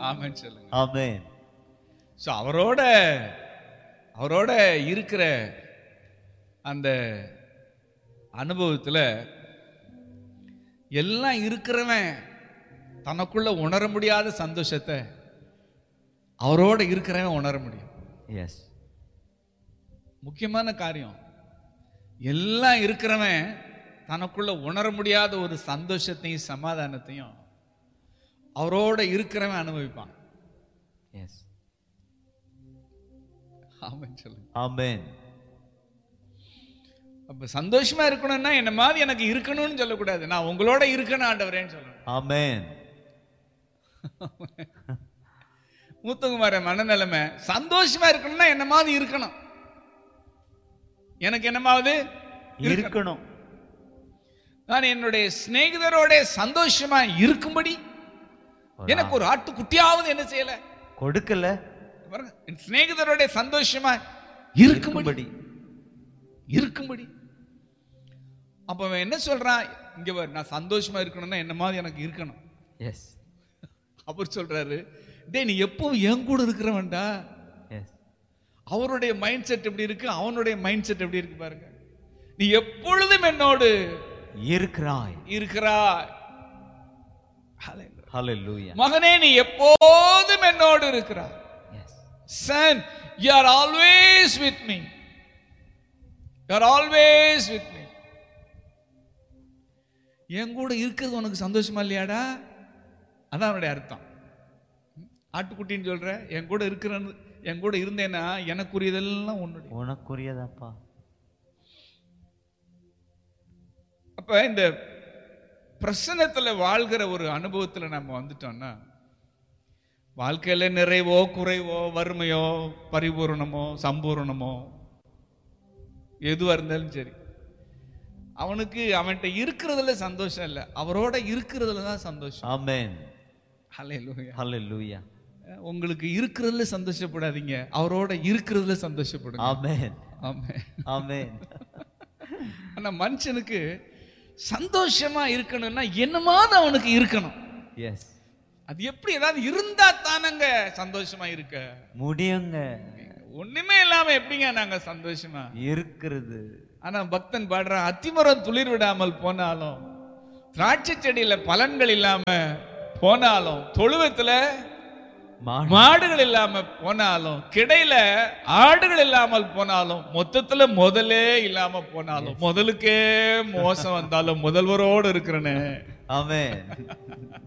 ஆமென் சொல்லுங்க Amen. So அவரோட அவரோட இருக்கிற அந்த அனுபவத்தில் எல்லாம் இருக்கிறவன் தனக்குள்ள உணர முடியாத சந்தோஷத்தை அவரோட இருக்கிறவன் உணர முடியும் Yes. முக்கியமான காரியம் எல்லாம் இருக்கிறவன் தனக்குள்ள உணர முடியாத ஒரு சந்தோஷத்தையும் சமாதானத்தையும் அவரோட இருக்கிறவன் அனுபவிப்பான் Yes. ஆமென் சொல்லுங்க Amen. அப்ப சந்தோஷமா இருக்கணும்னா என்ன மாதிரி எனக்கு இருக்கணும்னு சொல்லக்கூடாது நான் உங்களோட இருக்கணும் ஆண்டவரேன்னு சொல்லணும் Amen. மூத்தகுமார மனநிலைமை சந்தோஷமா இருக்கணும்னா என்ன மாதிரி இருக்கணும் எனக்கு என்னமாவது இருக்கணும் நான் என்னுடைய சிநேகிதரோட சந்தோஷமா இருக்கும்படி எனக்கு ஒரு ஆட்டுக்குட்டியாவது என்ன செய்யல கொடுக்கல பாருங்க, என் சிநேகிதரோட சந்தோஷமா இருக்கும்படி இருக்கும்படி இருக்கும்படி அப்ப அவன் என்ன சொல்றான் இங்க பாரு நான் சந்தோஷமா இருக்கணும்னா என்ன மாதிரி எனக்கு இருக்கணும் எஸ் அவர் சொல்றாரு டேய் நீ எப்பவும் என் கூட இருக்கிறவன்டா எஸ் அவருடைய மைண்ட் செட் எப்படி இருக்கு அவனுடைய மைண்ட் செட் எப்படி இருக்கு பாருங்க நீ எப்பொழுதும் என்னோடு இருக்கிறாய் இருக்கிறாய் Hallelujah. ஹalleluya மகனே நீ எப்போதும் என்னோடு இருக்கிறாய் yes son you are always with me you are always with me என் கூட இருக்கிறது உனக்கு சந்தோஷமா இல்லையாடா அதான் அவனுடைய அர்த்தம் ஆட்டுக்குட்டின்னு சொல்ற என் கூட இருக்கிறன்னு என் கூட இருந்தேன்னா எனக்குரியதெல்லாம் உன்னுடைய உனக்குரியதாப்பா அப்ப இந்த பிரசன்னத்துல வாழ்கிற ஒரு அனுபவத்துல நம்ம வந்துட்டோம்னா வாழ்க்கையில நிறைவோ குறைவோ வறுமையோ பரிபூரணமோ சம்பூரணமோ எதுவா இருந்தாலும் சரி அவனுக்கு அவன்கிட்ட இருக்கிறதுல சந்தோஷம் இல்லை அவரோட இருக்கிறதுல தான் சந்தோஷம் ஆமென் ஹalleluya. ஹalleluya உங்களுக்கு இருக்கிறதுல சந்தோஷப்படாதீங்க அவரோட இருக்கிறதுல சந்தோஷப்படுங்க ஆமென் ஆமென். ஆமென் ஆனா மனுஷனுக்கு சந்தோஷமா இருக்கணும்னா என்னமாவது அவனுக்கு இருக்கணும் எஸ் அது எப்படி ஏதாவது இருந்தா தானங்க சந்தோஷமா இருக்க முடியுங்க ஒண்ணுமே இல்லாம எப்படிங்க நாங்க சந்தோஷமா இருக்கிறது ஆனா பக்தன் பாடுறான் அத்திமரம் துளிர் விடாமல் போனாலும் திராட்சை செடியில பலன்கள் இல்லாம போனாலும் தொழுவத்துல மாடு மாடுகள் இல்லாம போனாலும் கிடையில ஆடுகள் இல்லாமல் போனாலும் மொத்தத்துல முதலே இல்லாம போனாலும் முதலுக்கே மோசம் வந்தாலும் முதல்வரோடு இருக்கிறனே ஆமென்